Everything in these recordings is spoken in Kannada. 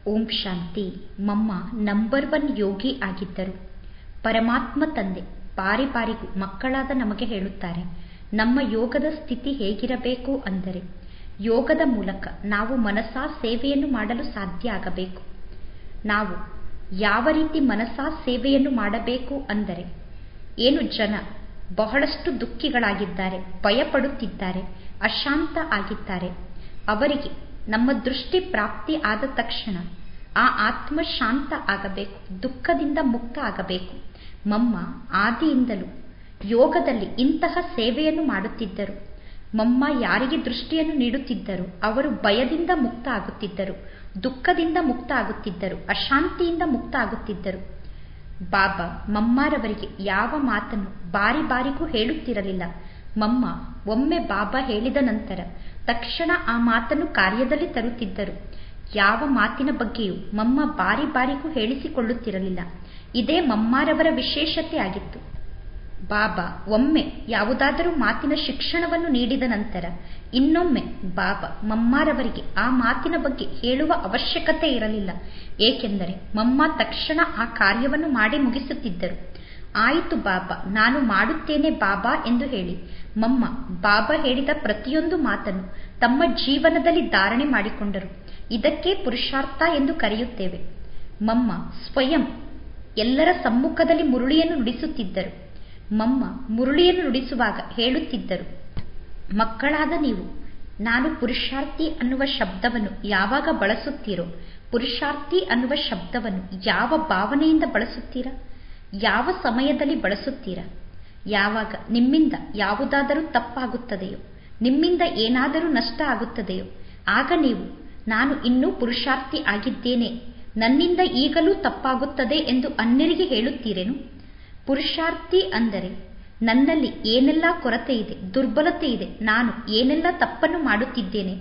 ಓಂ ಶಾಂತಿ ಮಮ್ಮ ನಂಬರ್ ಒನ್ ಯೋಗಿ ಆಗಿದ್ದರು ಪರಮಾತ್ಮ ತಂದೆ ಬಾರಿ ಬಾರಿಗೂ ಮಕ್ಕಳಾದ ನಮಗೆ ಹೇಳುತ್ತಾರೆ ನಮ್ಮ ಯೋಗದ ಸ್ಥಿತಿ ಹೇಗಿರಬೇಕು ಅಂದರೆ ಯೋಗದ ಮೂಲಕ ನಾವು ಮನಸಾ ಸೇವೆಯನ್ನು ಮಾಡಲು ಸಾಧ್ಯ ಆಗಬೇಕು ನಾವು ಯಾವ ರೀತಿ ಮನಸಾ ಸೇವೆಯನ್ನು ಮಾಡಬೇಕು ಅಂದರೆ ಏನು ಜನ ಬಹಳಷ್ಟು ದುಃಖಿಗಳಾಗಿದ್ದಾರೆ ಭಯಪಡುತ್ತಿದ್ದಾರೆ ಅಶಾಂತ ಆಗಿದ್ದಾರೆ ಅವರಿಗೆ ನಮ್ಮ ದೃಷ್ಟಿ ಪ್ರಾಪ್ತಿ ಆದ ತಕ್ಷಣ ಆ ಆತ್ಮ ಶಾಂತ ಆಗಬೇಕು ದುಃಖದಿಂದ ಮುಕ್ತ ಆಗಬೇಕು ಮಮ್ಮ ಆದಿಯಿಂದಲೂ ಯೋಗದಲ್ಲಿ ಇಂತಹ ಸೇವೆಯನ್ನು ಮಾಡುತ್ತಿದ್ದರು ಮಮ್ಮ ಯಾರಿಗೆ ದೃಷ್ಟಿಯನ್ನು ನೀಡುತ್ತಿದ್ದರು ಅವರು ಭಯದಿಂದ ಮುಕ್ತ ಆಗುತ್ತಿದ್ದರು ದುಃಖದಿಂದ ಮುಕ್ತ ಆಗುತ್ತಿದ್ದರು ಅಶಾಂತಿಯಿಂದ ಮುಕ್ತ ಆಗುತ್ತಿದ್ದರು ಬಾಬಾ ಮಮ್ಮಾರವರಿಗೆ ಯಾವ ಮಾತನ್ನು ಬಾರಿ ಬಾರಿಗೂ ಹೇಳುತ್ತಿರಲಿಲ್ಲ ಮಮ್ಮ ಒಮ್ಮೆ ಬಾಬಾ ಹೇಳಿದ ನಂತರ ತಕ್ಷಣ ಆ ಮಾತನ್ನು ಕಾರ್ಯದಲ್ಲಿ ತರುತ್ತಿದ್ದರು ಯಾವ ಮಾತಿನ ಬಗ್ಗೆಯೂ ಮಮ್ಮ ಬಾರಿ ಬಾರಿಗೂ ಹೇಳಿಸಿಕೊಳ್ಳುತ್ತಿರಲಿಲ್ಲ ಇದೇ ಮಮ್ಮಾರವರ ವಿಶೇಷತೆ ಆಗಿತ್ತು ಬಾಬಾ ಒಮ್ಮೆ ಯಾವುದಾದರೂ ಮಾತಿನ ಶಿಕ್ಷಣವನ್ನು ನೀಡಿದ ನಂತರ ಇನ್ನೊಮ್ಮೆ ಬಾಬಾ ಮಮ್ಮಾರವರಿಗೆ ಆ ಮಾತಿನ ಬಗ್ಗೆ ಹೇಳುವ ಅವಶ್ಯಕತೆ ಇರಲಿಲ್ಲ ಏಕೆಂದರೆ ಮಮ್ಮ ತಕ್ಷಣ ಆ ಕಾರ್ಯವನ್ನು ಮಾಡಿ ಮುಗಿಸುತ್ತಿದ್ದರು ಆಯಿತು ಬಾಬಾ ನಾನು ಮಾಡುತ್ತೇನೆ ಬಾಬಾ ಎಂದು ಹೇಳಿ ಮಮ್ಮ ಬಾಬಾ ಹೇಳಿದ ಪ್ರತಿಯೊಂದು ಮಾತನ್ನು ತಮ್ಮ ಜೀವನದಲ್ಲಿ ಧಾರಣೆ ಮಾಡಿಕೊಂಡರು ಇದಕ್ಕೆ ಪುರುಷಾರ್ಥ ಎಂದು ಕರೆಯುತ್ತೇವೆ ಮಮ್ಮ ಸ್ವಯಂ ಎಲ್ಲರ ಸಮ್ಮುಖದಲ್ಲಿ ಮುರುಳಿಯನ್ನು ನುಡಿಸುತ್ತಿದ್ದರು ಮಮ್ಮ ಮುರುಳಿಯನ್ನು ನುಡಿಸುವಾಗ ಹೇಳುತ್ತಿದ್ದರು ಮಕ್ಕಳಾದ ನೀವು ನಾನು ಪುರುಷಾರ್ಥಿ ಅನ್ನುವ ಶಬ್ದವನ್ನು ಯಾವಾಗ ಬಳಸುತ್ತೀರೋ ಪುರುಷಾರ್ಥಿ ಅನ್ನುವ ಶಬ್ದವನ್ನು ಯಾವ ಭಾವನೆಯಿಂದ ಬಳಸುತ್ತೀರಾ ಯಾವ ಸಮಯದಲ್ಲಿ ಬಳಸುತ್ತೀರಾ ಯಾವಾಗ ನಿಮ್ಮಿಂದ ಯಾವುದಾದರೂ ತಪ್ಪಾಗುತ್ತದೆಯೋ ನಿಮ್ಮಿಂದ ಏನಾದರೂ ನಷ್ಟ ಆಗುತ್ತದೆಯೋ ಆಗ ನೀವು ನಾನು ಇನ್ನೂ ಪುರುಷಾರ್ಥಿ ಆಗಿದ್ದೇನೆ ನನ್ನಿಂದ ಈಗಲೂ ತಪ್ಪಾಗುತ್ತದೆ ಎಂದು ಅನ್ಯರಿಗೆ ಹೇಳುತ್ತೀರೇನು ಪುರುಷಾರ್ಥಿ ಅಂದರೆ ನನ್ನಲ್ಲಿ ಏನೆಲ್ಲ ಕೊರತೆ ಇದೆ ದುರ್ಬಲತೆ ಇದೆ ನಾನು ಏನೆಲ್ಲ ತಪ್ಪನ್ನು ಮಾಡುತ್ತಿದ್ದೇನೆ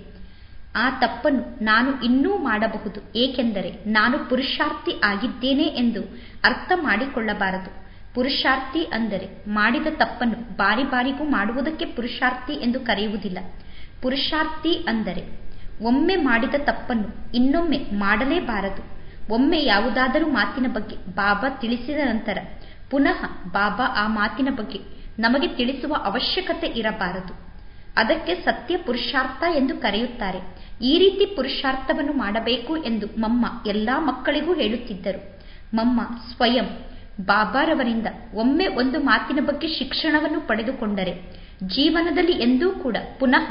ಆ ತಪ್ಪನ್ನು ನಾನು ಇನ್ನೂ ಮಾಡಬಹುದು ಏಕೆಂದರೆ ನಾನು ಪುರುಷಾರ್ಥಿ ಆಗಿದ್ದೇನೆ ಎಂದು ಅರ್ಥ ಮಾಡಿಕೊಳ್ಳಬಾರದು ಪುರುಷಾರ್ಥಿ ಅಂದರೆ ಮಾಡಿದ ತಪ್ಪನ್ನು ಬಾರಿ ಬಾರಿಗೂ ಮಾಡುವುದಕ್ಕೆ ಪುರುಷಾರ್ಥಿ ಎಂದು ಕರೆಯುವುದಿಲ್ಲ ಪುರುಷಾರ್ಥಿ ಅಂದರೆ ಒಮ್ಮೆ ಮಾಡಿದ ತಪ್ಪನ್ನು ಇನ್ನೊಮ್ಮೆ ಮಾಡಲೇಬಾರದು ಒಮ್ಮೆ ಯಾವುದಾದರೂ ಮಾತಿನ ಬಗ್ಗೆ ಬಾಬಾ ತಿಳಿಸಿದ ನಂತರ ಪುನಃ ಬಾಬಾ ಆ ಮಾತಿನ ಬಗ್ಗೆ ನಮಗೆ ತಿಳಿಸುವ ಅವಶ್ಯಕತೆ ಇರಬಾರದು ಅದಕ್ಕೆ ಸತ್ಯ ಪುರುಷಾರ್ಥ ಎಂದು ಕರೆಯುತ್ತಾರೆ ಈ ರೀತಿ ಪುರುಷಾರ್ಥವನ್ನು ಮಾಡಬೇಕು ಎಂದು ಮಮ್ಮ ಎಲ್ಲಾ ಮಕ್ಕಳಿಗೂ ಹೇಳುತ್ತಿದ್ದರು ಮಮ್ಮ ಸ್ವಯಂ ಬಾಬಾರವರಿಂದ ಒಮ್ಮೆ ಒಂದು ಮಾತಿನ ಬಗ್ಗೆ ಶಿಕ್ಷಣವನ್ನು ಪಡೆದುಕೊಂಡರೆ ಜೀವನದಲ್ಲಿ ಎಂದೂ ಕೂಡ ಪುನಃ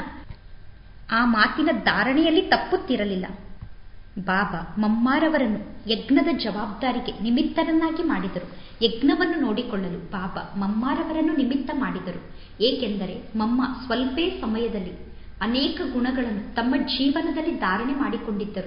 ಆ ಮಾತಿನ ಧಾರಣೆಯಲ್ಲಿ ತಪ್ಪುತ್ತಿರಲಿಲ್ಲ ಬಾಬಾ ಮಮ್ಮಾರವರನ್ನು ಯಜ್ಞದ ಜವಾಬ್ದಾರಿಗೆ ನಿಮಿತ್ತರನ್ನಾಗಿ ಮಾಡಿದರು ಯಜ್ಞವನ್ನು ನೋಡಿಕೊಳ್ಳಲು ಬಾಬಾ ಮಮ್ಮಾರವರನ್ನು ನಿಮಿತ್ತ ಮಾಡಿದರು ಏಕೆಂದರೆ ಮಮ್ಮ ಸ್ವಲ್ಪೇ ಸಮಯದಲ್ಲಿ ಅನೇಕ ಗುಣಗಳನ್ನು ತಮ್ಮ ಜೀವನದಲ್ಲಿ ಧಾರಣೆ ಮಾಡಿಕೊಂಡಿದ್ದರು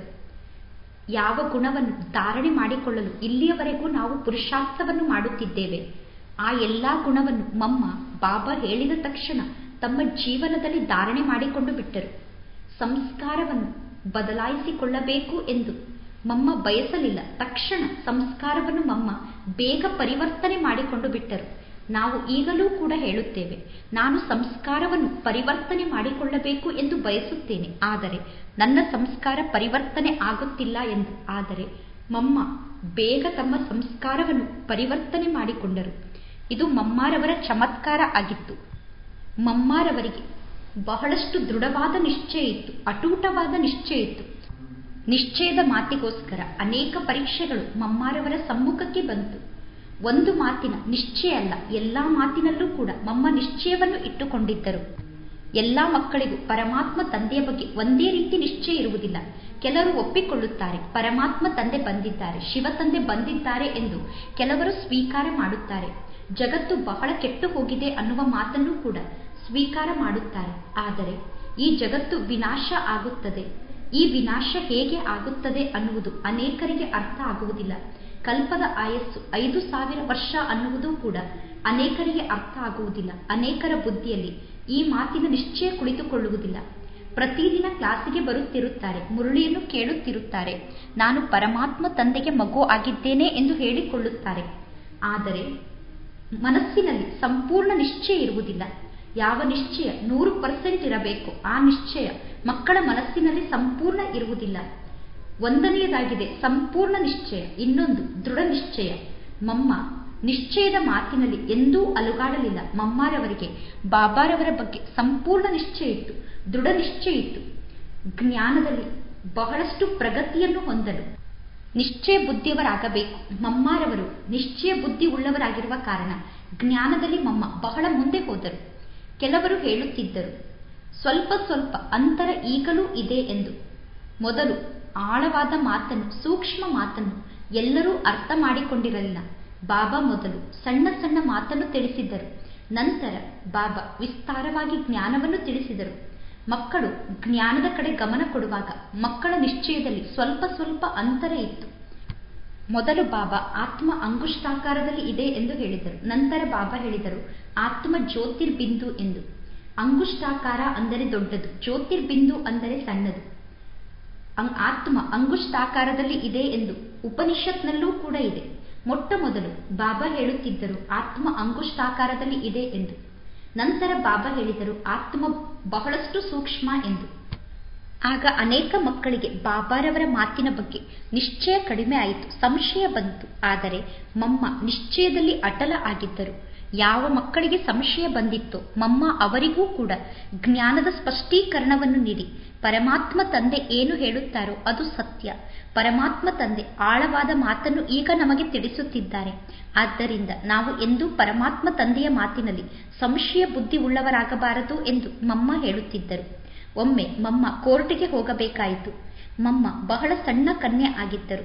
ಯಾವ ಗುಣವನ್ನು ಧಾರಣೆ ಮಾಡಿಕೊಳ್ಳಲು ಇಲ್ಲಿಯವರೆಗೂ ನಾವು ಪುರುಷಾರ್ಥವನ್ನು ಮಾಡುತ್ತಿದ್ದೇವೆ ಆ ಎಲ್ಲಾ ಗುಣವನ್ನು ಮಮ್ಮ ಬಾಬಾ ಹೇಳಿದ ತಕ್ಷಣ ತಮ್ಮ ಜೀವನದಲ್ಲಿ ಧಾರಣೆ ಮಾಡಿಕೊಂಡು ಬಿಟ್ಟರು ಸಂಸ್ಕಾರವನ್ನು ಬದಲಾಯಿಸಿಕೊಳ್ಳಬೇಕು ಎಂದು ಮಮ್ಮ ಬಯಸಲಿಲ್ಲ ತಕ್ಷಣ ಸಂಸ್ಕಾರವನ್ನು ಮಮ್ಮ ಬೇಗ ಪರಿವರ್ತನೆ ಮಾಡಿಕೊಂಡು ಬಿಟ್ಟರು ನಾವು ಈಗಲೂ ಕೂಡ ಹೇಳುತ್ತೇವೆ ನಾನು ಸಂಸ್ಕಾರವನ್ನು ಪರಿವರ್ತನೆ ಮಾಡಿಕೊಳ್ಳಬೇಕು ಎಂದು ಬಯಸುತ್ತೇನೆ ಆದರೆ ನನ್ನ ಸಂಸ್ಕಾರ ಪರಿವರ್ತನೆ ಆಗುತ್ತಿಲ್ಲ ಎಂದು ಆದರೆ ಮಮ್ಮ ಬೇಗ ತಮ್ಮ ಸಂಸ್ಕಾರವನ್ನು ಪರಿವರ್ತನೆ ಮಾಡಿಕೊಂಡರು ಇದು ಮಮ್ಮಾರವರ ಚಮತ್ಕಾರ ಆಗಿತ್ತು ಮಮ್ಮಾರವರಿಗೆ ಬಹಳಷ್ಟು ದೃಢವಾದ ನಿಶ್ಚಯ ಇತ್ತು ಅಟೂಟವಾದ ನಿಶ್ಚಯ ಇತ್ತು ನಿಶ್ಚಯದ ಮಾತಿಗೋಸ್ಕರ ಅನೇಕ ಪರೀಕ್ಷೆಗಳು ಮಮ್ಮಾರವರ ಸಮ್ಮುಖಕ್ಕೆ ಬಂತು ಒಂದು ಮಾತಿನ ನಿಶ್ಚಯ ಅಲ್ಲ ಎಲ್ಲಾ ಮಾತಿನಲ್ಲೂ ಕೂಡ ಮಮ್ಮ ನಿಶ್ಚಯವನ್ನು ಇಟ್ಟುಕೊಂಡಿದ್ದರು ಎಲ್ಲಾ ಮಕ್ಕಳಿಗೂ ಪರಮಾತ್ಮ ತಂದೆಯ ಬಗ್ಗೆ ಒಂದೇ ರೀತಿ ನಿಶ್ಚಯ ಇರುವುದಿಲ್ಲ ಕೆಲವರು ಒಪ್ಪಿಕೊಳ್ಳುತ್ತಾರೆ ಪರಮಾತ್ಮ ತಂದೆ ಬಂದಿದ್ದಾರೆ ಶಿವ ತಂದೆ ಬಂದಿದ್ದಾರೆ ಎಂದು ಕೆಲವರು ಸ್ವೀಕಾರ ಮಾಡುತ್ತಾರೆ ಜಗತ್ತು ಬಹಳ ಕೆಟ್ಟು ಹೋಗಿದೆ ಅನ್ನುವ ಮಾತನ್ನು ಕೂಡ ಸ್ವೀಕಾರ ಮಾಡುತ್ತಾರೆ ಆದರೆ ಈ ಜಗತ್ತು ವಿನಾಶ ಆಗುತ್ತದೆ ಈ ವಿನಾಶ ಹೇಗೆ ಆಗುತ್ತದೆ ಅನ್ನುವುದು ಅನೇಕರಿಗೆ ಅರ್ಥ ಆಗುವುದಿಲ್ಲ ಕಲ್ಪದ ಆಯಸ್ಸು ಐದು ಸಾವಿರ ವರ್ಷ ಅನ್ನುವುದು ಕೂಡ ಅನೇಕರಿಗೆ ಅರ್ಥ ಆಗುವುದಿಲ್ಲ ಅನೇಕರ ಬುದ್ಧಿಯಲ್ಲಿ ಈ ಮಾತಿನ ನಿಶ್ಚಯ ಕುಳಿತುಕೊಳ್ಳುವುದಿಲ್ಲ ಪ್ರತಿದಿನ ಕ್ಲಾಸಿಗೆ ಬರುತ್ತಿರುತ್ತಾರೆ ಮುರುಳಿಯನ್ನು ಕೇಳುತ್ತಿರುತ್ತಾರೆ ನಾನು ಪರಮಾತ್ಮ ತಂದೆಗೆ ಮಗು ಆಗಿದ್ದೇನೆ ಎಂದು ಹೇಳಿಕೊಳ್ಳುತ್ತಾರೆ ಆದರೆ ಮನಸ್ಸಿನಲ್ಲಿ ಸಂಪೂರ್ಣ ನಿಶ್ಚಯ ಇರುವುದಿಲ್ಲ ಯಾವ ನಿಶ್ಚಯ ನೂರು ಪರ್ಸೆಂಟ್ ಇರಬೇಕು ಆ ನಿಶ್ಚಯ ಮಕ್ಕಳ ಮನಸ್ಸಿನಲ್ಲಿ ಸಂಪೂರ್ಣ ಇರುವುದಿಲ್ಲ ಒಂದನೆಯದಾಗಿದೆ ಸಂಪೂರ್ಣ ನಿಶ್ಚಯ ಇನ್ನೊಂದು ದೃಢ ನಿಶ್ಚಯ ಮಮ್ಮ ನಿಶ್ಚಯದ ಮಾತಿನಲ್ಲಿ ಎಂದೂ ಅಲುಗಾಡಲಿಲ್ಲ ಮಮ್ಮಾರವರಿಗೆ ಬಾಬಾರವರ ಬಗ್ಗೆ ಸಂಪೂರ್ಣ ನಿಶ್ಚಯ ಇತ್ತು ದೃಢ ನಿಶ್ಚಯ ಇತ್ತು ಜ್ಞಾನದಲ್ಲಿ ಬಹಳಷ್ಟು ಪ್ರಗತಿಯನ್ನು ಹೊಂದಲು ನಿಶ್ಚಯ ಬುದ್ಧಿಯವರಾಗಬೇಕು ಮಮ್ಮಾರವರು ನಿಶ್ಚಯ ಬುದ್ಧಿ ಉಳ್ಳವರಾಗಿರುವ ಕಾರಣ ಜ್ಞಾನದಲ್ಲಿ ಮಮ್ಮ ಬಹಳ ಮುಂದೆ ಹೋದರು ಕೆಲವರು ಹೇಳುತ್ತಿದ್ದರು ಸ್ವಲ್ಪ ಸ್ವಲ್ಪ ಅಂತರ ಈಗಲೂ ಇದೆ ಎಂದು ಮೊದಲು ಆಳವಾದ ಮಾತನ್ನು ಸೂಕ್ಷ್ಮ ಮಾತನ್ನು ಎಲ್ಲರೂ ಅರ್ಥ ಮಾಡಿಕೊಂಡಿರಲಿಲ್ಲ ಬಾಬಾ ಮೊದಲು ಸಣ್ಣ ಸಣ್ಣ ಮಾತನ್ನು ತಿಳಿಸಿದ್ದರು ನಂತರ ಬಾಬಾ ವಿಸ್ತಾರವಾಗಿ ಜ್ಞಾನವನ್ನು ತಿಳಿಸಿದರು ಮಕ್ಕಳು ಜ್ಞಾನದ ಕಡೆ ಗಮನ ಕೊಡುವಾಗ ಮಕ್ಕಳ ನಿಶ್ಚಯದಲ್ಲಿ ಸ್ವಲ್ಪ ಸ್ವಲ್ಪ ಅಂತರ ಇತ್ತು ಮೊದಲು ಬಾಬಾ ಆತ್ಮ ಅಂಗುಷ್ಟಾಕಾರದಲ್ಲಿ ಇದೆ ಎಂದು ಹೇಳಿದರು ನಂತರ ಬಾಬಾ ಹೇಳಿದರು ಆತ್ಮ ಜ್ಯೋತಿರ್ಬಿಂದು ಎಂದು ಅಂಗುಷ್ಟಾಕಾರ ಅಂದರೆ ದೊಡ್ಡದು ಜ್ಯೋತಿರ್ಬಿಂದು ಅಂದರೆ ಸಣ್ಣದು ಆತ್ಮ ಅಂಗುಷ್ಟಾಕಾರದಲ್ಲಿ ಇದೆ ಎಂದು ಉಪನಿಷತ್ನಲ್ಲೂ ಕೂಡ ಇದೆ ಮೊಟ್ಟ ಮೊದಲು ಬಾಬಾ ಹೇಳುತ್ತಿದ್ದರು ಆತ್ಮ ಅಂಗುಷ್ಟಾಕಾರದಲ್ಲಿ ಇದೆ ಎಂದು ನಂತರ ಬಾಬಾ ಹೇಳಿದರು ಆತ್ಮ ಬಹಳಷ್ಟು ಸೂಕ್ಷ್ಮ ಎಂದು ಆಗ ಅನೇಕ ಮಕ್ಕಳಿಗೆ ಬಾಬಾರವರ ಮಾತಿನ ಬಗ್ಗೆ ನಿಶ್ಚಯ ಕಡಿಮೆ ಆಯಿತು ಸಂಶಯ ಬಂತು ಆದರೆ ಮಮ್ಮ ನಿಶ್ಚಯದಲ್ಲಿ ಅಟಲ ಆಗಿದ್ದರು ಯಾವ ಮಕ್ಕಳಿಗೆ ಸಂಶಯ ಬಂದಿತ್ತೋ ಮಮ್ಮ ಅವರಿಗೂ ಕೂಡ ಜ್ಞಾನದ ಸ್ಪಷ್ಟೀಕರಣವನ್ನು ನೀಡಿ ಪರಮಾತ್ಮ ತಂದೆ ಏನು ಹೇಳುತ್ತಾರೋ ಅದು ಸತ್ಯ ಪರಮಾತ್ಮ ತಂದೆ ಆಳವಾದ ಮಾತನ್ನು ಈಗ ನಮಗೆ ತಿಳಿಸುತ್ತಿದ್ದಾರೆ ಆದ್ದರಿಂದ ನಾವು ಎಂದೂ ಪರಮಾತ್ಮ ತಂದೆಯ ಮಾತಿನಲ್ಲಿ ಸಂಶಯ ಬುದ್ಧಿ ಉಳ್ಳವರಾಗಬಾರದು ಎಂದು ಮಮ್ಮ ಹೇಳುತ್ತಿದ್ದರು ಒಮ್ಮೆ ಮಮ್ಮ ಕೋರ್ಟಿಗೆ ಹೋಗಬೇಕಾಯಿತು ಮಮ್ಮ ಬಹಳ ಸಣ್ಣ ಕನ್ಯೆ ಆಗಿದ್ದರು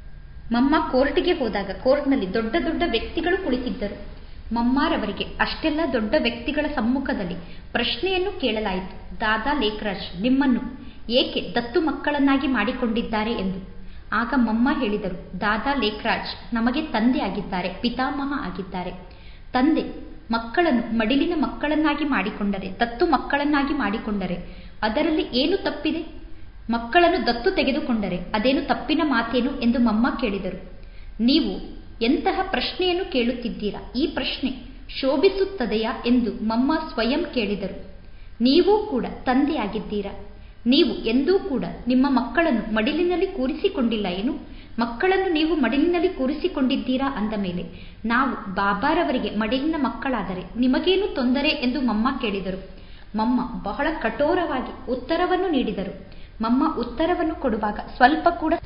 ಮಮ್ಮ ಕೋರ್ಟಿಗೆ ಹೋದಾಗ ಕೋರ್ಟ್ನಲ್ಲಿ ದೊಡ್ಡ ದೊಡ್ಡ ವ್ಯಕ್ತಿಗಳು ಕುಳಿತಿದ್ದರು ಮಮ್ಮಾರವರಿಗೆ ಅಷ್ಟೆಲ್ಲ ದೊಡ್ಡ ವ್ಯಕ್ತಿಗಳ ಸಮ್ಮುಖದಲ್ಲಿ ಪ್ರಶ್ನೆಯನ್ನು ಕೇಳಲಾಯಿತು ದಾದಾ ಲೇಖರಾಜ್ ನಿಮ್ಮನ್ನು ಏಕೆ ದತ್ತು ಮಕ್ಕಳನ್ನಾಗಿ ಮಾಡಿಕೊಂಡಿದ್ದಾರೆ ಎಂದು ಆಗ ಮಮ್ಮ ಹೇಳಿದರು ದಾದಾ ಲೇಖರಾಜ್ ನಮಗೆ ತಂದೆ ಆಗಿದ್ದಾರೆ ಪಿತಾಮಹ ಆಗಿದ್ದಾರೆ ತಂದೆ ಮಕ್ಕಳನ್ನು ಮಡಿಲಿನ ಮಕ್ಕಳನ್ನಾಗಿ ಮಾಡಿಕೊಂಡರೆ ದತ್ತು ಮಕ್ಕಳನ್ನಾಗಿ ಮಾಡಿಕೊಂಡರೆ ಅದರಲ್ಲಿ ಏನು ತಪ್ಪಿದೆ ಮಕ್ಕಳನ್ನು ದತ್ತು ತೆಗೆದುಕೊಂಡರೆ ಅದೇನು ತಪ್ಪಿನ ಮಾತೇನು ಎಂದು ಮಮ್ಮ ಕೇಳಿದರು ನೀವು ಎಂತಹ ಪ್ರಶ್ನೆಯನ್ನು ಕೇಳುತ್ತಿದ್ದೀರಾ ಈ ಪ್ರಶ್ನೆ ಶೋಭಿಸುತ್ತದೆಯಾ ಎಂದು ಮಮ್ಮ ಸ್ವಯಂ ಕೇಳಿದರು ನೀವೂ ಕೂಡ ತಂದೆಯಾಗಿದ್ದೀರಾ ನೀವು ಎಂದೂ ಕೂಡ ನಿಮ್ಮ ಮಕ್ಕಳನ್ನು ಮಡಿಲಿನಲ್ಲಿ ಕೂರಿಸಿಕೊಂಡಿಲ್ಲ ಏನು ಮಕ್ಕಳನ್ನು ನೀವು ಮಡಿಲಿನಲ್ಲಿ ಕೂರಿಸಿಕೊಂಡಿದ್ದೀರಾ ಅಂದ ಮೇಲೆ ನಾವು ಬಾಬಾರವರಿಗೆ ಮಡಿಲಿನ ಮಕ್ಕಳಾದರೆ ನಿಮಗೇನು ತೊಂದರೆ ಎಂದು ಮಮ್ಮ ಕೇಳಿದರು ಮಮ್ಮ ಬಹಳ ಕಠೋರವಾಗಿ ಉತ್ತರವನ್ನು ನೀಡಿದರು ಮಮ್ಮ ಉತ್ತರವನ್ನು ಕೊಡುವಾಗ ಸ್ವಲ್ಪ ಕೂಡ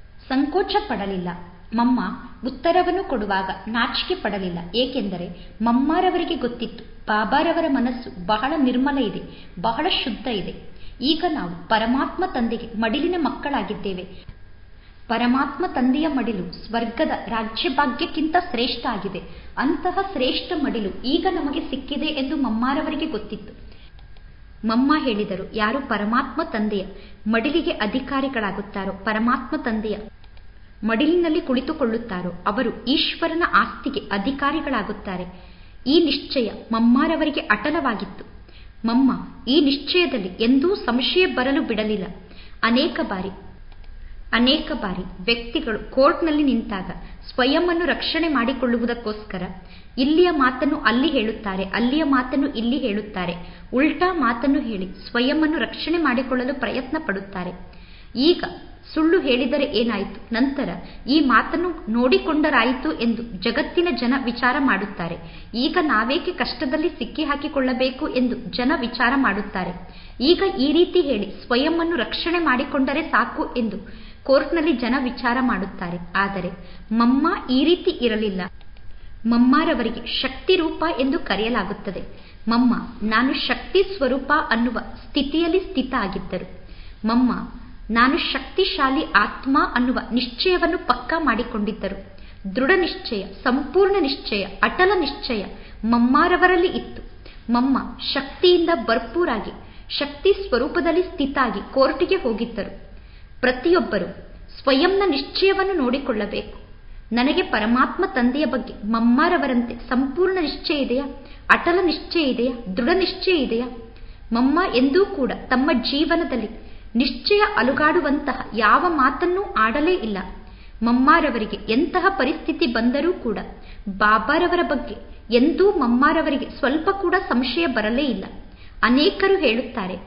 ಸಂಕೋಚ ಪಡಲಿಲ್ಲ ಮಮ್ಮ ಉತ್ತರವನ್ನು ಕೊಡುವಾಗ ನಾಚಿಕೆ ಪಡಲಿಲ್ಲ ಏಕೆಂದರೆ ಮಮ್ಮಾರವರಿಗೆ ಗೊತ್ತಿತ್ತು ಬಾಬಾರವರ ಮನಸ್ಸು ಬಹಳ ನಿರ್ಮಲ ಇದೆ ಬಹಳ ಶುದ್ಧ ಇದೆ ಈಗ ನಾವು ಪರಮಾತ್ಮ ತಂದೆಗೆ ಮಡಿಲಿನ ಮಕ್ಕಳಾಗಿದ್ದೇವೆ ಪರಮಾತ್ಮ ತಂದೆಯ ಮಡಿಲು ಸ್ವರ್ಗದ ರಾಜ್ಯಭಾಗ್ಯಕ್ಕಿಂತ ಶ್ರೇಷ್ಠ ಆಗಿದೆ ಅಂತಹ ಶ್ರೇಷ್ಠ ಮಡಿಲು ಈಗ ನಮಗೆ ಸಿಕ್ಕಿದೆ ಎಂದು ಮಮ್ಮಾರವರಿಗೆ ಗೊತ್ತಿತ್ತು ಮಮ್ಮ ಹೇಳಿದರು ಯಾರು ಪರಮಾತ್ಮ ತಂದೆಯ ಮಡಿಲಿಗೆ ಅಧಿಕಾರಿಗಳಾಗುತ್ತಾರೋ ಪರಮಾತ್ಮ ತಂದೆಯ ಮಡಿಲಿನಲ್ಲಿ ಕುಳಿತುಕೊಳ್ಳುತ್ತಾರೋ ಅವರು ಈಶ್ವರನ ಆಸ್ತಿಗೆ ಅಧಿಕಾರಿಗಳಾಗುತ್ತಾರೆ ಈ ನಿಶ್ಚಯ ಮಮ್ಮಾರವರಿಗೆ ಅಟಲವಾಗಿತ್ತು ಮಮ್ಮ ಈ ನಿಶ್ಚಯದಲ್ಲಿ ಎಂದೂ ಸಂಶಯ ಬರಲು ಬಿಡಲಿಲ್ಲ ಅನೇಕ ಬಾರಿ ಅನೇಕ ಬಾರಿ ವ್ಯಕ್ತಿಗಳು ಕೋರ್ಟ್ನಲ್ಲಿ ನಿಂತಾಗ ಸ್ವಯಂವನ್ನು ರಕ್ಷಣೆ ಮಾಡಿಕೊಳ್ಳುವುದಕ್ಕೋಸ್ಕರ ಇಲ್ಲಿಯ ಮಾತನ್ನು ಅಲ್ಲಿ ಹೇಳುತ್ತಾರೆ ಅಲ್ಲಿಯ ಮಾತನ್ನು ಇಲ್ಲಿ ಹೇಳುತ್ತಾರೆ ಉಲ್ಟಾ ಮಾತನ್ನು ಹೇಳಿ ಸ್ವಯಂವನ್ನು ರಕ್ಷಣೆ ಮಾಡಿಕೊಳ್ಳಲು ಪ್ರಯತ್ನ ಪಡುತ್ತಾರೆ ಈಗ ಸುಳ್ಳು ಹೇಳಿದರೆ ಏನಾಯಿತು ನಂತರ ಈ ಮಾತನ್ನು ನೋಡಿಕೊಂಡರಾಯಿತು ಎಂದು ಜಗತ್ತಿನ ಜನ ವಿಚಾರ ಮಾಡುತ್ತಾರೆ ಈಗ ನಾವೇಕೆ ಕಷ್ಟದಲ್ಲಿ ಸಿಕ್ಕಿ ಹಾಕಿಕೊಳ್ಳಬೇಕು ಎಂದು ಜನ ವಿಚಾರ ಮಾಡುತ್ತಾರೆ ಈಗ ಈ ರೀತಿ ಹೇಳಿ ಸ್ವಯಂವನ್ನು ರಕ್ಷಣೆ ಮಾಡಿಕೊಂಡರೆ ಸಾಕು ಎಂದು ಕೋರ್ಟ್ನಲ್ಲಿ ಜನ ವಿಚಾರ ಮಾಡುತ್ತಾರೆ ಆದರೆ ಮಮ್ಮ ಈ ರೀತಿ ಇರಲಿಲ್ಲ ಮಮ್ಮಾರವರಿಗೆ ಶಕ್ತಿ ರೂಪ ಎಂದು ಕರೆಯಲಾಗುತ್ತದೆ ಮಮ್ಮ ನಾನು ಶಕ್ತಿ ಸ್ವರೂಪ ಅನ್ನುವ ಸ್ಥಿತಿಯಲ್ಲಿ ಸ್ಥಿತ ಆಗಿದ್ದರು ಮಮ್ಮ ನಾನು ಶಕ್ತಿಶಾಲಿ ಆತ್ಮ ಅನ್ನುವ ನಿಶ್ಚಯವನ್ನು ಪಕ್ಕಾ ಮಾಡಿಕೊಂಡಿದ್ದರು ದೃಢ ನಿಶ್ಚಯ ಸಂಪೂರ್ಣ ನಿಶ್ಚಯ ಅಟಲ ನಿಶ್ಚಯ ಮಮ್ಮಾರವರಲ್ಲಿ ಇತ್ತು ಮಮ್ಮ ಶಕ್ತಿಯಿಂದ ಭರ್ಪೂರಾಗಿ ಶಕ್ತಿ ಸ್ವರೂಪದಲ್ಲಿ ಸ್ಥಿತಾಗಿ ಕೋರ್ಟಿಗೆ ಹೋಗಿದ್ದರು ಪ್ರತಿಯೊಬ್ಬರು ಸ್ವಯಂನ ನಿಶ್ಚಯವನ್ನು ನೋಡಿಕೊಳ್ಳಬೇಕು ನನಗೆ ಪರಮಾತ್ಮ ತಂದೆಯ ಬಗ್ಗೆ ಮಮ್ಮಾರವರಂತೆ ಸಂಪೂರ್ಣ ನಿಶ್ಚಯ ಇದೆಯಾ ಅಟಲ ನಿಶ್ಚಯ ಇದೆಯಾ ದೃಢ ನಿಶ್ಚಯ ಇದೆಯಾ ಮಮ್ಮ ಎಂದೂ ಕೂಡ ತಮ್ಮ ಜೀವನದಲ್ಲಿ ನಿಶ್ಚಯ ಅಲುಗಾಡುವಂತಹ ಯಾವ ಮಾತನ್ನೂ ಆಡಲೇ ಇಲ್ಲ ಮಮ್ಮಾರವರಿಗೆ ಎಂತಹ ಪರಿಸ್ಥಿತಿ ಬಂದರೂ ಕೂಡ ಬಾಬಾರವರ ಬಗ್ಗೆ ಎಂದೂ ಮಮ್ಮಾರವರಿಗೆ ಸ್ವಲ್ಪ ಕೂಡ ಸಂಶಯ ಬರಲೇ ಇಲ್ಲ ಅನೇಕರು ಹೇಳುತ್ತಾರೆ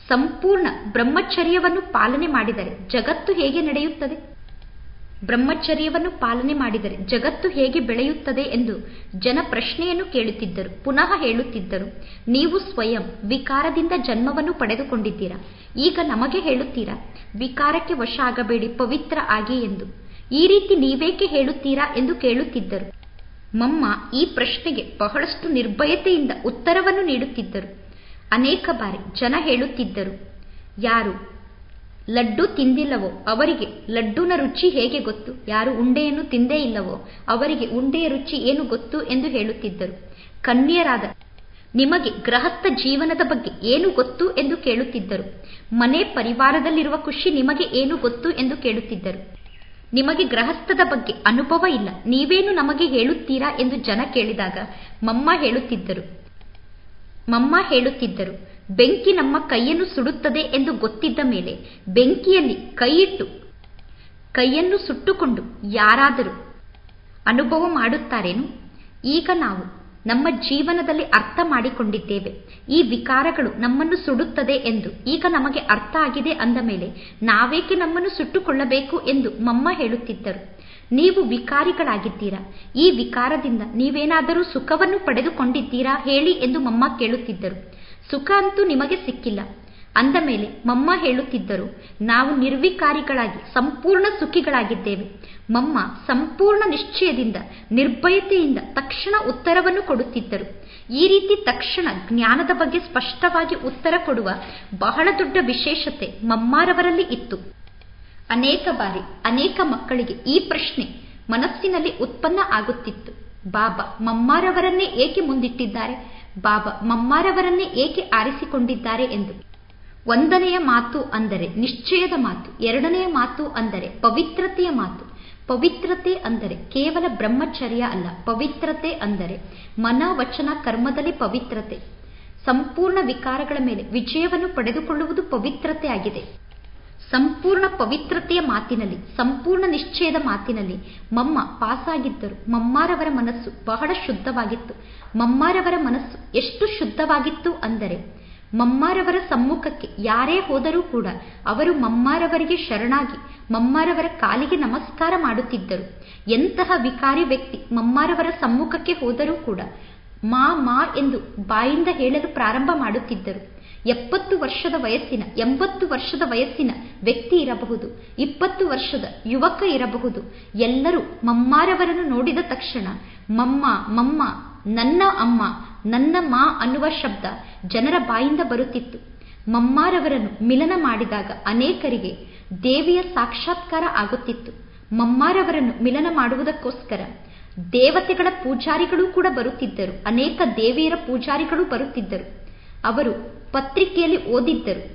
ಸಂಪೂರ್ಣ ಬ್ರಹ್ಮಚರ್ಯವನ್ನು ಪಾಲನೆ ಮಾಡಿದರೆ ಜಗತ್ತು ಹೇಗೆ ನಡೆಯುತ್ತದೆ ಬ್ರಹ್ಮಚರ್ಯವನ್ನು ಪಾಲನೆ ಮಾಡಿದರೆ ಜಗತ್ತು ಹೇಗೆ ಬೆಳೆಯುತ್ತದೆ ಎಂದು ಜನ ಪ್ರಶ್ನೆಯನ್ನು ಕೇಳುತ್ತಿದ್ದರು ಪುನಃ ಹೇಳುತ್ತಿದ್ದರು ನೀವು ಸ್ವಯಂ ವಿಕಾರದಿಂದ ಜನ್ಮವನ್ನು ಪಡೆದುಕೊಂಡಿದ್ದೀರಾ ಈಗ ನಮಗೆ ಹೇಳುತ್ತೀರಾ ವಿಕಾರಕ್ಕೆ ವಶ ಆಗಬೇಡಿ ಪವಿತ್ರ ಆಗಿ ಎಂದು ಈ ರೀತಿ ನೀವೇಕೆ ಹೇಳುತ್ತೀರಾ ಎಂದು ಕೇಳುತ್ತಿದ್ದರು ಮಮ್ಮ ಈ ಪ್ರಶ್ನೆಗೆ ಬಹಳಷ್ಟು ನಿರ್ಭಯತೆಯಿಂದ ಉತ್ತರವನ್ನು ನೀಡುತ್ತಿದ್ದರು ಅನೇಕ ಬಾರಿ ಜನ ಹೇಳುತ್ತಿದ್ದರು ಯಾರು ಲಡ್ಡು ತಿಂದಿಲ್ಲವೋ ಅವರಿಗೆ ಲಡ್ಡುನ ರುಚಿ ಹೇಗೆ ಗೊತ್ತು ಯಾರು ಉಂಡೆಯನ್ನು ತಿಂದೇ ಇಲ್ಲವೋ ಅವರಿಗೆ ಉಂಡೆಯ ರುಚಿ ಏನು ಗೊತ್ತು ಎಂದು ಹೇಳುತ್ತಿದ್ದರು ಕನ್ಯರಾದ ನಿಮಗೆ ಗೃಹಸ್ಥ ಜೀವನದ ಬಗ್ಗೆ ಏನು ಗೊತ್ತು ಎಂದು ಕೇಳುತ್ತಿದ್ದರು ಮನೆ ಪರಿವಾರದಲ್ಲಿರುವ ಖುಷಿ ನಿಮಗೆ ಏನು ಗೊತ್ತು ಎಂದು ಕೇಳುತ್ತಿದ್ದರು ನಿಮಗೆ ಗೃಹಸ್ಥದ ಬಗ್ಗೆ ಅನುಭವ ಇಲ್ಲ ನೀವೇನು ನಮಗೆ ಹೇಳುತ್ತೀರಾ ಎಂದು ಜನ ಕೇಳಿದಾಗ ಮಮ್ಮ ಹೇಳುತ್ತಿದ್ದರು ಮಮ್ಮ ಹೇಳುತ್ತಿದ್ದರು ಬೆಂಕಿ ನಮ್ಮ ಕೈಯನ್ನು ಸುಡುತ್ತದೆ ಎಂದು ಗೊತ್ತಿದ್ದ ಮೇಲೆ ಬೆಂಕಿಯಲ್ಲಿ ಕೈಯಿಟ್ಟು ಕೈಯನ್ನು ಸುಟ್ಟುಕೊಂಡು ಯಾರಾದರೂ ಅನುಭವ ಮಾಡುತ್ತಾರೇನು ಈಗ ನಾವು ನಮ್ಮ ಜೀವನದಲ್ಲಿ ಅರ್ಥ ಮಾಡಿಕೊಂಡಿದ್ದೇವೆ ಈ ವಿಕಾರಗಳು ನಮ್ಮನ್ನು ಸುಡುತ್ತದೆ ಎಂದು ಈಗ ನಮಗೆ ಅರ್ಥ ಆಗಿದೆ ಅಂದ ಮೇಲೆ ನಾವೇಕೆ ನಮ್ಮನ್ನು ಸುಟ್ಟುಕೊಳ್ಳಬೇಕು ಎಂದು ಮಮ್ಮ ಹೇಳುತ್ತಿದ್ದರು ನೀವು ವಿಕಾರಿಗಳಾಗಿದ್ದೀರಾ ಈ ವಿಕಾರದಿಂದ ನೀವೇನಾದರೂ ಸುಖವನ್ನು ಪಡೆದುಕೊಂಡಿದ್ದೀರಾ ಹೇಳಿ ಎಂದು ಮಮ್ಮ ಕೇಳುತ್ತಿದ್ದರು ಸುಖ ಅಂತೂ ನಿಮಗೆ ಸಿಕ್ಕಿಲ್ಲ ಅಂದ ಮೇಲೆ ಮಮ್ಮ ಹೇಳುತ್ತಿದ್ದರು ನಾವು ನಿರ್ವಿಕಾರಿಗಳಾಗಿ ಸಂಪೂರ್ಣ ಸುಖಿಗಳಾಗಿದ್ದೇವೆ ಮಮ್ಮ ಸಂಪೂರ್ಣ ನಿಶ್ಚಯದಿಂದ ನಿರ್ಭಯತೆಯಿಂದ ತಕ್ಷಣ ಉತ್ತರವನ್ನು ಕೊಡುತ್ತಿದ್ದರು ಈ ರೀತಿ ತಕ್ಷಣ ಜ್ಞಾನದ ಬಗ್ಗೆ ಸ್ಪಷ್ಟವಾಗಿ ಉತ್ತರ ಕೊಡುವ ಬಹಳ ದೊಡ್ಡ ವಿಶೇಷತೆ ಮಮ್ಮಾರವರಲ್ಲಿ ಇತ್ತು ಅನೇಕ ಬಾರಿ ಅನೇಕ ಮಕ್ಕಳಿಗೆ ಈ ಪ್ರಶ್ನೆ ಮನಸ್ಸಿನಲ್ಲಿ ಉತ್ಪನ್ನ ಆಗುತ್ತಿತ್ತು ಬಾಬಾ ಮಮ್ಮಾರವರನ್ನೇ ಏಕೆ ಮುಂದಿಟ್ಟಿದ್ದಾರೆ ಬಾಬಾ ಮಮ್ಮಾರವರನ್ನೇ ಏಕೆ ಆರಿಸಿಕೊಂಡಿದ್ದಾರೆ ಎಂದು ಒಂದನೆಯ ಮಾತು ಅಂದರೆ ನಿಶ್ಚಯದ ಮಾತು ಎರಡನೆಯ ಮಾತು ಅಂದರೆ ಪವಿತ್ರತೆಯ ಮಾತು ಪವಿತ್ರತೆ ಅಂದರೆ ಕೇವಲ ಬ್ರಹ್ಮಚರ್ಯ ಅಲ್ಲ ಪವಿತ್ರತೆ ಅಂದರೆ ಮನ ವಚನ ಕರ್ಮದಲ್ಲಿ ಪವಿತ್ರತೆ ಸಂಪೂರ್ಣ ವಿಕಾರಗಳ ಮೇಲೆ ವಿಜಯವನ್ನು ಪಡೆದುಕೊಳ್ಳುವುದು ಪವಿತ್ರತೆ ಆಗಿದೆ ಸಂಪೂರ್ಣ ಪವಿತ್ರತೆಯ ಮಾತಿನಲ್ಲಿ ಸಂಪೂರ್ಣ ನಿಶ್ಚಯದ ಮಾತಿನಲ್ಲಿ ಮಮ್ಮ ಪಾಸಾಗಿದ್ದರು ಮಮ್ಮಾರವರ ಮನಸ್ಸು ಬಹಳ ಶುದ್ಧವಾಗಿತ್ತು ಮಮ್ಮಾರವರ ಮನಸ್ಸು ಎಷ್ಟು ಶುದ್ಧವಾಗಿತ್ತು ಅಂದರೆ ಮಮ್ಮಾರವರ ಸಮ್ಮುಖಕ್ಕೆ ಯಾರೇ ಹೋದರೂ ಕೂಡ ಅವರು ಮಮ್ಮಾರವರಿಗೆ ಶರಣಾಗಿ ಮಮ್ಮಾರವರ ಕಾಲಿಗೆ ನಮಸ್ಕಾರ ಮಾಡುತ್ತಿದ್ದರು ಎಂತಹ ವಿಕಾರಿ ವ್ಯಕ್ತಿ ಮಮ್ಮಾರವರ ಸಮ್ಮುಖಕ್ಕೆ ಹೋದರೂ ಕೂಡ ಮಾ ಮಾ ಎಂದು ಬಾಯಿಂದ ಹೇಳಲು ಪ್ರಾರಂಭ ಮಾಡುತ್ತಿದ್ದರು ಎಪ್ಪತ್ತು ವರ್ಷದ ವಯಸ್ಸಿನ ಎಂಬತ್ತು ವರ್ಷದ ವಯಸ್ಸಿನ ವ್ಯಕ್ತಿ ಇರಬಹುದು ಇಪ್ಪತ್ತು ವರ್ಷದ ಯುವಕ ಇರಬಹುದು ಎಲ್ಲರೂ ಮಮ್ಮಾರವರನ್ನು ನೋಡಿದ ತಕ್ಷಣ ಮಮ್ಮ ಮಮ್ಮ ನನ್ನ ಅಮ್ಮ ನನ್ನ ಮಾ ಅನ್ನುವ ಶಬ್ದ ಜನರ ಬಾಯಿಂದ ಬರುತ್ತಿತ್ತು ಮಮ್ಮಾರವರನ್ನು ಮಿಲನ ಮಾಡಿದಾಗ ಅನೇಕರಿಗೆ ದೇವಿಯ ಸಾಕ್ಷಾತ್ಕಾರ ಆಗುತ್ತಿತ್ತು ಮಮ್ಮಾರವರನ್ನು ಮಿಲನ ಮಾಡುವುದಕ್ಕೋಸ್ಕರ ದೇವತೆಗಳ ಪೂಜಾರಿಗಳು ಕೂಡ ಬರುತ್ತಿದ್ದರು ಅನೇಕ ದೇವಿಯರ ಪೂಜಾರಿಗಳು ಬರುತ್ತಿದ್ದರು ಅವರು ಪತ್ರಿಕೆಯಲ್ಲಿ ಓದಿದ್ದರು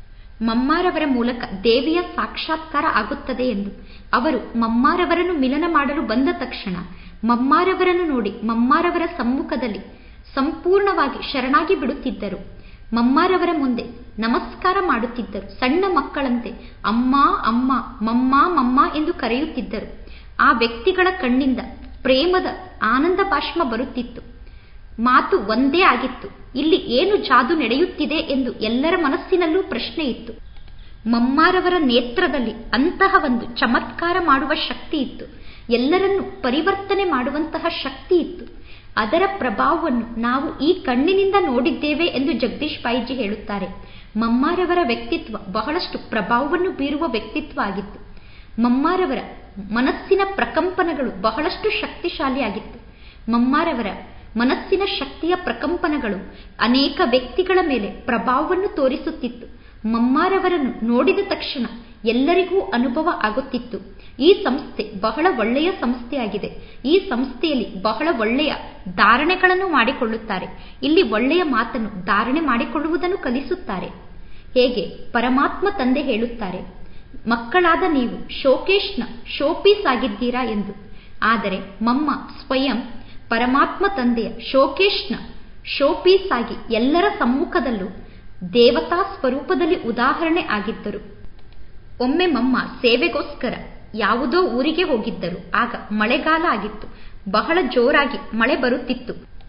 ಮಮ್ಮಾರವರ ಮೂಲಕ ದೇವಿಯ ಸಾಕ್ಷಾತ್ಕಾರ ಆಗುತ್ತದೆ ಎಂದು ಅವರು ಮಮ್ಮಾರವರನ್ನು ಮಿಲನ ಮಾಡಲು ಬಂದ ತಕ್ಷಣ ಮಮ್ಮಾರವರನ್ನು ನೋಡಿ ಮಮ್ಮಾರವರ ಸಮ್ಮುಖದಲ್ಲಿ ಸಂಪೂರ್ಣವಾಗಿ ಶರಣಾಗಿ ಬಿಡುತ್ತಿದ್ದರು ಮಮ್ಮಾರವರ ಮುಂದೆ ನಮಸ್ಕಾರ ಮಾಡುತ್ತಿದ್ದರು ಸಣ್ಣ ಮಕ್ಕಳಂತೆ ಅಮ್ಮ ಅಮ್ಮ ಮಮ್ಮ ಮಮ್ಮ ಎಂದು ಕರೆಯುತ್ತಿದ್ದರು ಆ ವ್ಯಕ್ತಿಗಳ ಕಣ್ಣಿಂದ ಪ್ರೇಮದ ಆನಂದ ಭಾಷ್ಮ ಬರುತ್ತಿತ್ತು ಮಾತು ಒಂದೇ ಆಗಿತ್ತು ಇಲ್ಲಿ ಏನು ಜಾದು ನಡೆಯುತ್ತಿದೆ ಎಂದು ಎಲ್ಲರ ಮನಸ್ಸಿನಲ್ಲೂ ಪ್ರಶ್ನೆ ಇತ್ತು ಮಮ್ಮಾರವರ ನೇತ್ರದಲ್ಲಿ ಅಂತಹ ಒಂದು ಚಮತ್ಕಾರ ಮಾಡುವ ಶಕ್ತಿ ಇತ್ತು ಎಲ್ಲರನ್ನೂ ಪರಿವರ್ತನೆ ಮಾಡುವಂತಹ ಶಕ್ತಿ ಇತ್ತು ಅದರ ಪ್ರಭಾವವನ್ನು ನಾವು ಈ ಕಣ್ಣಿನಿಂದ ನೋಡಿದ್ದೇವೆ ಎಂದು ಜಗದೀಶ್ ಬಾಯಿಜಿ ಹೇಳುತ್ತಾರೆ ಮಮ್ಮಾರವರ ವ್ಯಕ್ತಿತ್ವ ಬಹಳಷ್ಟು ಪ್ರಭಾವವನ್ನು ಬೀರುವ ವ್ಯಕ್ತಿತ್ವ ಆಗಿತ್ತು ಮಮ್ಮಾರವರ ಮನಸ್ಸಿನ ಪ್ರಕಂಪನಗಳು ಬಹಳಷ್ಟು ಶಕ್ತಿಶಾಲಿಯಾಗಿತ್ತು ಮಮ್ಮಾರವರ ಮನಸ್ಸಿನ ಶಕ್ತಿಯ ಪ್ರಕಂಪನಗಳು ಅನೇಕ ವ್ಯಕ್ತಿಗಳ ಮೇಲೆ ಪ್ರಭಾವವನ್ನು ತೋರಿಸುತ್ತಿತ್ತು ಮಮ್ಮಾರವರನ್ನು ನೋಡಿದ ತಕ್ಷಣ ಎಲ್ಲರಿಗೂ ಅನುಭವ ಆಗುತ್ತಿತ್ತು ಈ ಸಂಸ್ಥೆ ಬಹಳ ಒಳ್ಳೆಯ ಸಂಸ್ಥೆಯಾಗಿದೆ ಈ ಸಂಸ್ಥೆಯಲ್ಲಿ ಬಹಳ ಒಳ್ಳೆಯ ಧಾರಣೆಗಳನ್ನು ಮಾಡಿಕೊಳ್ಳುತ್ತಾರೆ ಇಲ್ಲಿ ಒಳ್ಳೆಯ ಮಾತನ್ನು ಧಾರಣೆ ಮಾಡಿಕೊಳ್ಳುವುದನ್ನು ಕಲಿಸುತ್ತಾರೆ ಹೇಗೆ ಪರಮಾತ್ಮ ತಂದೆ ಹೇಳುತ್ತಾರೆ ಮಕ್ಕಳಾದ ನೀವು ಶೋಕೇಶ್ನ ಶೋಪೀಸ್ ಆಗಿದ್ದೀರಾ ಎಂದು ಆದರೆ ಮಮ್ಮ ಸ್ವಯಂ ಪರಮಾತ್ಮ ತಂದೆಯ ಶೋಕೇಶ್ನ ಶೋಪೀಸ್ ಆಗಿ ಎಲ್ಲರ ಸಮ್ಮುಖದಲ್ಲೂ ದೇವತಾ ಸ್ವರೂಪದಲ್ಲಿ ಉದಾಹರಣೆ ಆಗಿದ್ದರು ಒಮ್ಮೆ ಮಮ್ಮ ಸೇವೆಗೋಸ್ಕರ ಯಾವುದೋ ಊರಿಗೆ ಹೋಗಿದ್ದರು ಆಗ ಮಳೆಗಾಲ ಆಗಿತ್ತು ಬಹಳ ಜೋರಾಗಿ ಮಳೆ ಬರುತ್ತಿತ್ತು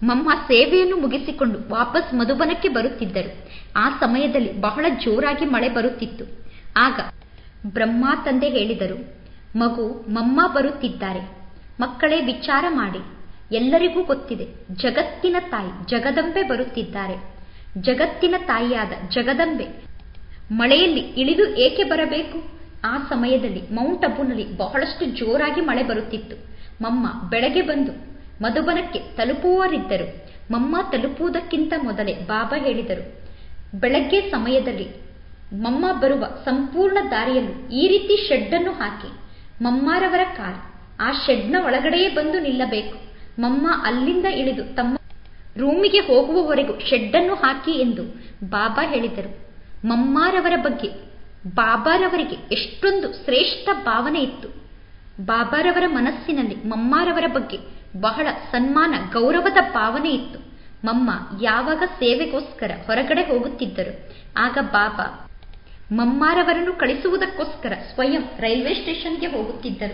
ಮಮ್ಮ ಸೇವೆಯನ್ನು ಮುಗಿಸಿಕೊಂಡು ವಾಪಸ್ ಮಧುಬನಕ್ಕೆ ಬರುತ್ತಿದ್ದರು ಆ ಸಮಯದಲ್ಲಿ ಬಹಳ ಜೋರಾಗಿ ಮಳೆ ಬರುತ್ತಿತ್ತು ಆಗ ಬ್ರಹ್ಮ ತಂದೆ ಹೇಳಿದರು ಮಗು ಮಮ್ಮ ಬರುತ್ತಿದ್ದಾರೆ ಮಕ್ಕಳೇ ವಿಚಾರ ಮಾಡಿ ಎಲ್ಲರಿಗೂ ಗೊತ್ತಿದೆ ಜಗತ್ತಿನ ತಾಯಿ ಜಗದಂಬೆ ಬರುತ್ತಿದ್ದಾರೆ ಜಗತ್ತಿನ ತಾಯಿಯಾದ ಜಗದಂಬೆ ಮಳೆಯಲ್ಲಿ ಇಳಿದು ಏಕೆ ಬರಬೇಕು ಆ ಸಮಯದಲ್ಲಿ ಮೌಂಟ್ ಅಬುನಲ್ಲಿ ಬಹಳಷ್ಟು ಜೋರಾಗಿ ಮಳೆ ಬರುತ್ತಿತ್ತು ಮಮ್ಮ ಬೆಳಗ್ಗೆ ಬಂದು ಮಧುಬನಕ್ಕೆ ತಲುಪುವವರಿದ್ದರು ಮಮ್ಮ ತಲುಪುವುದಕ್ಕಿಂತ ಮೊದಲೇ ಬಾಬಾ ಹೇಳಿದರು ಬೆಳಗ್ಗೆ ಸಮಯದಲ್ಲಿ ಮಮ್ಮ ಬರುವ ಸಂಪೂರ್ಣ ದಾರಿಯಲ್ಲೂ ಈ ರೀತಿ ಶೆಡ್ಡನ್ನು ಹಾಕಿ ಮಮ್ಮಾರವರ ಕಾರ್ ಆ ಶೆಡ್ನ ಒಳಗಡೆಯೇ ಬಂದು ನಿಲ್ಲಬೇಕು ಮಮ್ಮ ಅಲ್ಲಿಂದ ಇಳಿದು ತಮ್ಮ ರೂಮಿಗೆ ಹೋಗುವವರೆಗೂ ಶೆಡ್ಡನ್ನು ಹಾಕಿ ಎಂದು ಬಾಬಾ ಹೇಳಿದರು ಮಮ್ಮಾರವರ ಬಗ್ಗೆ ಬಾಬಾರವರಿಗೆ ಎಷ್ಟೊಂದು ಶ್ರೇಷ್ಠ ಭಾವನೆ ಇತ್ತು ಬಾಬಾರವರ ಮನಸ್ಸಿನಲ್ಲಿ ಮಮ್ಮಾರವರ ಬಗ್ಗೆ ಬಹಳ ಸನ್ಮಾನ ಗೌರವದ ಭಾವನೆ ಇತ್ತು ಮಮ್ಮ ಯಾವಾಗ ಸೇವೆಗೋಸ್ಕರ ಹೊರಗಡೆ ಹೋಗುತ್ತಿದ್ದರು ಆಗ ಬಾಬಾ ಮಮ್ಮಾರವರನ್ನು ಕಳಿಸುವುದಕ್ಕೋಸ್ಕರ ಸ್ವಯಂ ರೈಲ್ವೆ ಸ್ಟೇಷನ್ಗೆ ಹೋಗುತ್ತಿದ್ದರು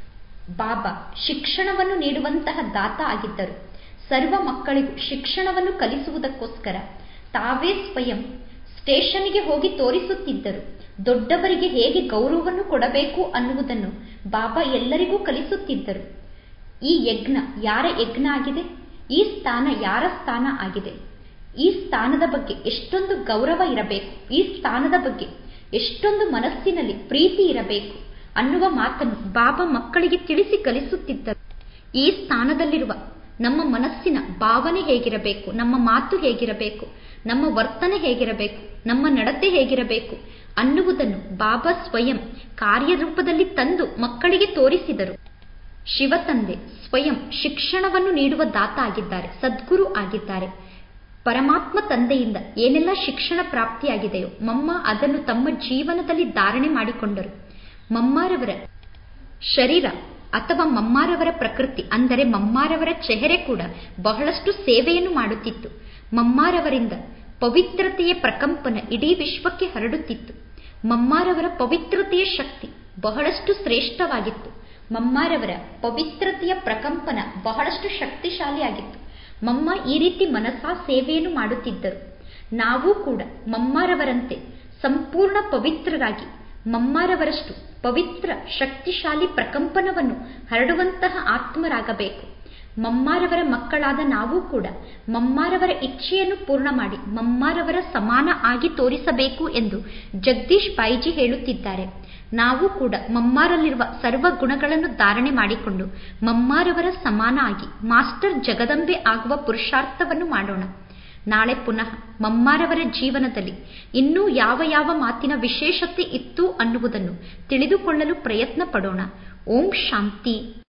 ಬಾಬಾ ಶಿಕ್ಷಣವನ್ನು ನೀಡುವಂತಹ ದಾತ ಆಗಿದ್ದರು ಸರ್ವ ಮಕ್ಕಳಿಗೂ ಶಿಕ್ಷಣವನ್ನು ಕಲಿಸುವುದಕ್ಕೋಸ್ಕರ ತಾವೇ ಸ್ವಯಂ ಸ್ಟೇಷನ್ಗೆ ಹೋಗಿ ತೋರಿಸುತ್ತಿದ್ದರು ದೊಡ್ಡವರಿಗೆ ಹೇಗೆ ಗೌರವವನ್ನು ಕೊಡಬೇಕು ಅನ್ನುವುದನ್ನು ಬಾಬಾ ಎಲ್ಲರಿಗೂ ಕಲಿಸುತ್ತಿದ್ದರು ಈ ಯಜ್ಞ ಯಾರ ಯಜ್ಞ ಆಗಿದೆ ಈ ಸ್ಥಾನ ಯಾರ ಸ್ಥಾನ ಆಗಿದೆ ಈ ಸ್ಥಾನದ ಬಗ್ಗೆ ಎಷ್ಟೊಂದು ಗೌರವ ಇರಬೇಕು ಈ ಸ್ಥಾನದ ಬಗ್ಗೆ ಎಷ್ಟೊಂದು ಮನಸ್ಸಿನಲ್ಲಿ ಪ್ರೀತಿ ಇರಬೇಕು ಅನ್ನುವ ಮಾತನ್ನು ಬಾಬಾ ಮಕ್ಕಳಿಗೆ ತಿಳಿಸಿ ಕಲಿಸುತ್ತಿದ್ದರು ಈ ಸ್ಥಾನದಲ್ಲಿರುವ ನಮ್ಮ ಮನಸ್ಸಿನ ಭಾವನೆ ಹೇಗಿರಬೇಕು ನಮ್ಮ ಮಾತು ಹೇಗಿರಬೇಕು ನಮ್ಮ ವರ್ತನೆ ಹೇಗಿರಬೇಕು ನಮ್ಮ ನಡತೆ ಹೇಗಿರಬೇಕು ಅನ್ನುವುದನ್ನು ಬಾಬಾ ಸ್ವಯಂ ಕಾರ್ಯರೂಪದಲ್ಲಿ ತಂದು ಮಕ್ಕಳಿಗೆ ತೋರಿಸಿದರು ಶಿವತಂದೆ ಸ್ವಯಂ ಶಿಕ್ಷಣವನ್ನು ನೀಡುವ ದಾತ ಆಗಿದ್ದಾರೆ ಸದ್ಗುರು ಆಗಿದ್ದಾರೆ ಪರಮಾತ್ಮ ತಂದೆಯಿಂದ ಏನೆಲ್ಲ ಶಿಕ್ಷಣ ಪ್ರಾಪ್ತಿಯಾಗಿದೆಯೋ ಮಮ್ಮ ಅದನ್ನು ತಮ್ಮ ಜೀವನದಲ್ಲಿ ಧಾರಣೆ ಮಾಡಿಕೊಂಡರು ಮಮ್ಮಾರವರ ಶರೀರ ಅಥವಾ ಮಮ್ಮಾರವರ ಪ್ರಕೃತಿ ಅಂದರೆ ಮಮ್ಮಾರವರ ಚೆಹರೆ ಕೂಡ ಬಹಳಷ್ಟು ಸೇವೆಯನ್ನು ಮಾಡುತ್ತಿತ್ತು ಮಮ್ಮಾರವರಿಂದ ಪವಿತ್ರತೆಯ ಪ್ರಕಂಪನ ಇಡೀ ವಿಶ್ವಕ್ಕೆ ಹರಡುತ್ತಿತ್ತು ಮಮ್ಮಾರವರ ಪವಿತ್ರತೆಯ ಶಕ್ತಿ ಬಹಳಷ್ಟು ಶ್ರೇಷ್ಠವಾಗಿತ್ತು ಮಮ್ಮಾರವರ ಪವಿತ್ರತೆಯ ಪ್ರಕಂಪನ ಬಹಳಷ್ಟು ಶಕ್ತಿಶಾಲಿಯಾಗಿತ್ತು ಮಮ್ಮ ಈ ರೀತಿ ಮನಸಾ ಸೇವೆಯನ್ನು ಮಾಡುತ್ತಿದ್ದರು ನಾವು ಕೂಡ ಮಮ್ಮಾರವರಂತೆ ಸಂಪೂರ್ಣ ಪವಿತ್ರರಾಗಿ ಮಮ್ಮಾರವರಷ್ಟು ಪವಿತ್ರ ಶಕ್ತಿಶಾಲಿ ಪ್ರಕಂಪನವನ್ನು ಹರಡುವಂತಹ ಆತ್ಮರಾಗಬೇಕು ಮಮ್ಮಾರವರ ಮಕ್ಕಳಾದ ನಾವು ಕೂಡ ಮಮ್ಮಾರವರ ಇಚ್ಛೆಯನ್ನು ಪೂರ್ಣ ಮಾಡಿ ಮಮ್ಮಾರವರ ಸಮಾನ ಆಗಿ ತೋರಿಸಬೇಕು ಎಂದು ಜಗದೀಶ್ ಬಾಯಿಜಿ ಹೇಳುತ್ತಿದ್ದಾರೆ ನಾವು ಕೂಡ ಮಮ್ಮಾರಲ್ಲಿರುವ ಸರ್ವ ಗುಣಗಳನ್ನು ಧಾರಣೆ ಮಾಡಿಕೊಂಡು ಮಮ್ಮಾರವರ ಸಮಾನ ಆಗಿ ಮಾಸ್ಟರ್ ಜಗದಂಬೆ ಆಗುವ ಪುರುಷಾರ್ಥವನ್ನು ಮಾಡೋಣ ನಾಳೆ ಪುನಃ ಮಮ್ಮಾರವರ ಜೀವನದಲ್ಲಿ ಇನ್ನೂ ಯಾವ ಯಾವ ಮಾತಿನ ವಿಶೇಷತೆ ಇತ್ತು ಅನ್ನುವುದನ್ನು ತಿಳಿದುಕೊಳ್ಳಲು ಪ್ರಯತ್ನ ಪಡೋಣ ಓಂ ಶಾಂತಿ